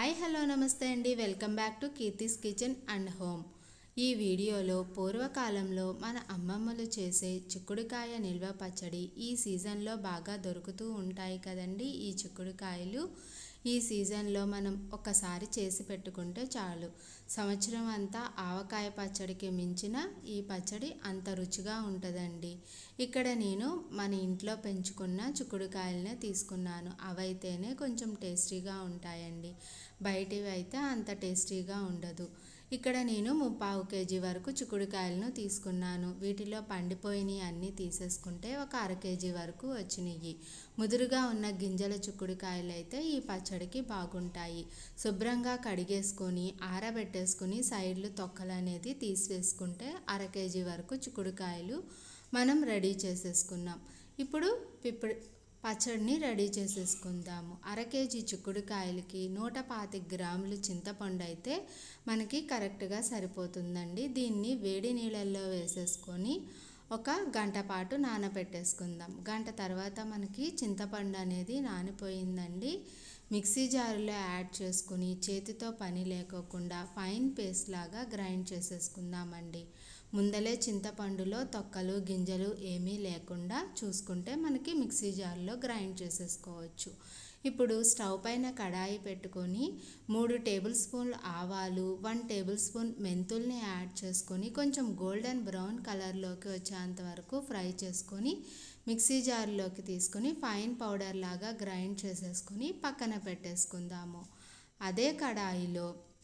hi hello నమస్తే అండి welcome back to Keerthi's kitchen and home ఈ వీడియోలో పూర్వకాలంలో మన అమ్మమ్మలు చేసే చిక్కుడుకాయ నిల్వ పచ్చడి ఈ సీజన్లో బాగా దొరుకుతూ ఉంటాయి కదండి ఈ చిక్కుడుకాయలు ఈ సీజన్లో మనం ఒకసారి చేసి పెట్టుకుంటే చాలు సంవత్సరం అంతా ఆవకాయ పచ్చడికి మించిన ఈ పచ్చడి అంత రుచిగా ఉంటుందండి ఇక్కడ నేను మన ఇంట్లో పెంచుకున్న చిక్కుడుకాయలనే తీసుకున్నాను అవైతేనే కొంచెం టేస్టీగా ఉంటాయండి బయటివి అయితే అంత టేస్టీగా ఉండదు ఇక్కడ నేను ముప్పావు కేజీ వరకు చిక్కుడుకాయలను తీసుకున్నాను వీటిలో పండిపోయినవి అన్నీ తీసేసుకుంటే ఒక అర కేజీ వరకు వచ్చినాయి ముదురుగా ఉన్న గింజల చిక్కుడుకాయలు అయితే ఈ పచ్చడికి బాగుంటాయి శుభ్రంగా కడిగేసుకొని ఆరబెట్టేసుకుని సైడ్లు తొక్కలు అనేది తీసివేసుకుంటే అర కేజీ వరకు చిక్కుడుకాయలు మనం రెడీ చేసేసుకున్నాం ఇప్పుడు పిప్పుడు పచ్చడిని రెడీ చేసేసుకుందాము అర కేజీ చిక్కుడుకాయలకి నూట పాతిక గ్రాములు చింతపండు అయితే మనకి కరెక్ట్గా సరిపోతుందండి దీన్ని వేడి నీళ్ళల్లో వేసేసుకొని ఒక గంట పాటు నానబెట్టేసుకుందాం గంట తర్వాత మనకి చింతపండు అనేది నానిపోయిందండి మిక్సీ జారులో యాడ్ చేసుకుని చేతితో పని లేకోకుండా ఫైన్ పేస్ట్ లాగా గ్రైండ్ చేసేసుకుందామండి ముందలే చింతపండులో తొక్కలు గింజలు ఏమీ లేకుండా చూసుకుంటే మనకి మిక్సీ జార్లో గ్రైండ్ చేసేసుకోవచ్చు ఇప్పుడు స్టవ్ పైన కడాయి పెట్టుకొని మూడు టేబుల్ స్పూన్లు ఆవాలు వన్ టేబుల్ స్పూన్ మెంతుల్ని యాడ్ చేసుకొని కొంచెం గోల్డెన్ బ్రౌన్ కలర్లోకి వచ్చేంత వరకు ఫ్రై చేసుకొని మిక్సీ జార్లోకి తీసుకొని ఫైన్ పౌడర్ లాగా గ్రైండ్ చేసేసుకొని పక్కన పెట్టేసుకుందాము అదే కడాయిలో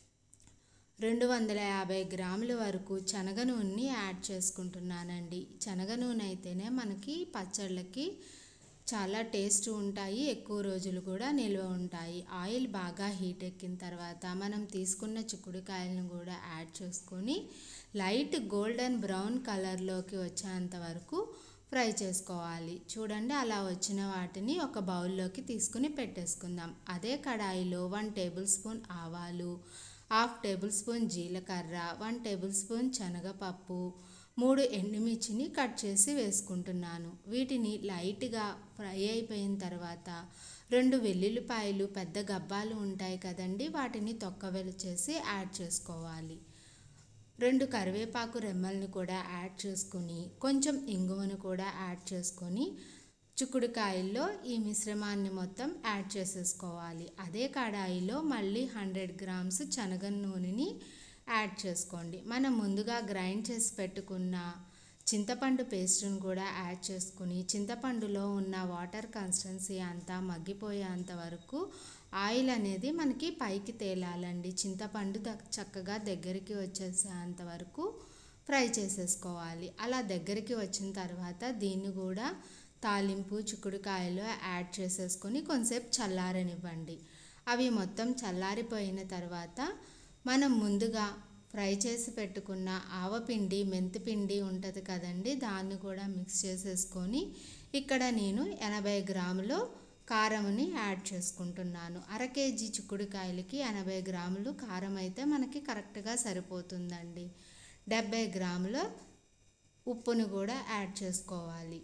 రెండు వందల యాభై గ్రాముల వరకు శనగ నూనెని యాడ్ చేసుకుంటున్నానండి శనగ నూనె అయితేనే మనకి పచ్చళ్ళకి చాలా టేస్ట్ ఉంటాయి ఎక్కువ రోజులు కూడా నిల్వ ఉంటాయి ఆయిల్ బాగా హీట్ ఎక్కిన తర్వాత మనం తీసుకున్న చిక్కుడుకాయలను కూడా యాడ్ చేసుకొని లైట్ గోల్డెన్ బ్రౌన్ కలర్లోకి వచ్చేంత వరకు ఫ్రై చేసుకోవాలి చూడండి అలా వచ్చిన వాటిని ఒక బౌల్లోకి తీసుకుని పెట్టేసుకుందాం అదే కడాయిలో వన్ టేబుల్ స్పూన్ ఆవాలు హాఫ్ టేబుల్ స్పూన్ జీలకర్ర వన్ టేబుల్ స్పూన్ శనగపప్పు మూడు ఎండుమిర్చిని కట్ చేసి వేసుకుంటున్నాను వీటిని లైట్గా ఫ్రై అయిపోయిన తర్వాత రెండు వెల్లుల్లిపాయలు పెద్ద గబ్బాలు ఉంటాయి కదండి వాటిని తొక్కవెలు చేసి యాడ్ చేసుకోవాలి రెండు కరివేపాకు రెమ్మల్ని కూడా యాడ్ చేసుకొని కొంచెం ఇంగువను కూడా యాడ్ చేసుకొని చిక్కుడుకాయల్లో ఈ మిశ్రమాన్ని మొత్తం యాడ్ చేసేసుకోవాలి అదే కడాయిలో మళ్ళీ హండ్రెడ్ గ్రామ్స్ శనగ నూనెని యాడ్ చేసుకోండి మనం ముందుగా గ్రైండ్ చేసి పెట్టుకున్న చింతపండు పేస్ట్ను కూడా యాడ్ చేసుకుని చింతపండులో ఉన్న వాటర్ కన్సిస్టెన్సీ అంతా మగ్గిపోయేంత వరకు ఆయిల్ అనేది మనకి పైకి తేలాలండి చింతపండు చక్కగా దగ్గరికి వచ్చేసేంత వరకు ఫ్రై చేసేసుకోవాలి అలా దగ్గరికి వచ్చిన తర్వాత దీన్ని కూడా తాలింపు చిక్కుడుకాయలు యాడ్ చేసేసుకొని కొంచెంసేపు చల్లారనివ్వండి అవి మొత్తం చల్లారిపోయిన తర్వాత మనం ముందుగా ఫ్రై చేసి పెట్టుకున్న ఆవపిండి మెంతిపిండి ఉంటుంది కదండి దాన్ని కూడా మిక్స్ చేసేసుకొని ఇక్కడ నేను ఎనభై గ్రాములు కారంని యాడ్ చేసుకుంటున్నాను అర కేజీ చిక్కుడుకాయలకి ఎనభై గ్రాములు కారం అయితే మనకి కరెక్ట్గా సరిపోతుందండి డెబ్బై గ్రాముల ఉప్పును కూడా యాడ్ చేసుకోవాలి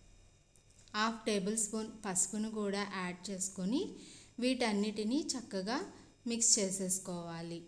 హాఫ్ టేబుల్ స్పూన్ పసుపును కూడా యాడ్ చేసుకొని వీటన్నిటినీ చక్కగా మిక్స్ చేసేసుకోవాలి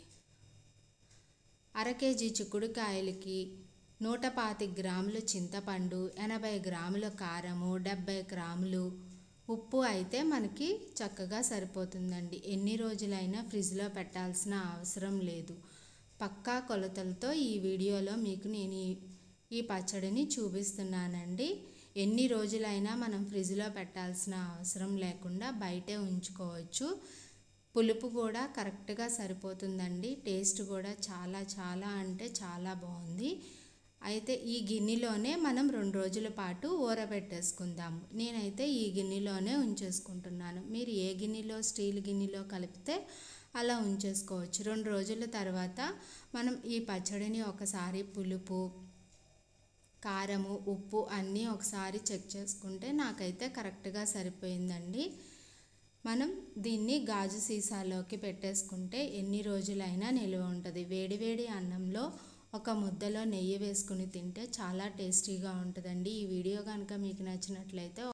అర కేజీ చిక్కుడుకాయలకి నూట పాతి గ్రాములు చింతపండు ఎనభై గ్రాముల కారము డెబ్బై గ్రాములు ఉప్పు అయితే మనకి చక్కగా సరిపోతుందండి ఎన్ని రోజులైనా ఫ్రిడ్జ్లో పెట్టాల్సిన అవసరం లేదు పక్కా కొలతలతో ఈ వీడియోలో మీకు నేను ఈ పచ్చడిని చూపిస్తున్నానండి ఎన్ని రోజులైనా మనం ఫ్రిడ్జ్లో పెట్టాల్సిన అవసరం లేకుండా బయటే ఉంచుకోవచ్చు పులుపు కూడా కరెక్ట్గా సరిపోతుందండి టేస్ట్ కూడా చాలా చాలా అంటే చాలా బాగుంది అయితే ఈ గిన్నెలోనే మనం రెండు రోజుల పాటు ఊరబెట్టేసుకుందాము నేనైతే ఈ గిన్నెలోనే ఉంచేసుకుంటున్నాను మీరు ఏ గిన్నెలో స్టీల్ గిన్నెలో కలిపితే అలా ఉంచేసుకోవచ్చు రెండు రోజుల తర్వాత మనం ఈ పచ్చడిని ఒకసారి పులుపు కారము ఉప్పు అన్నీ ఒకసారి చెక్ చేసుకుంటే నాకైతే కరెక్ట్గా సరిపోయిందండి మనం దీన్ని గాజు సీసాలోకి పెట్టేసుకుంటే ఎన్ని రోజులైనా నిల్వ ఉంటుంది వేడివేడి అన్నంలో ఒక ముద్దలో నెయ్యి వేసుకుని తింటే చాలా టేస్టీగా ఉంటుందండి ఈ వీడియో కనుక మీకు నచ్చినట్లయితే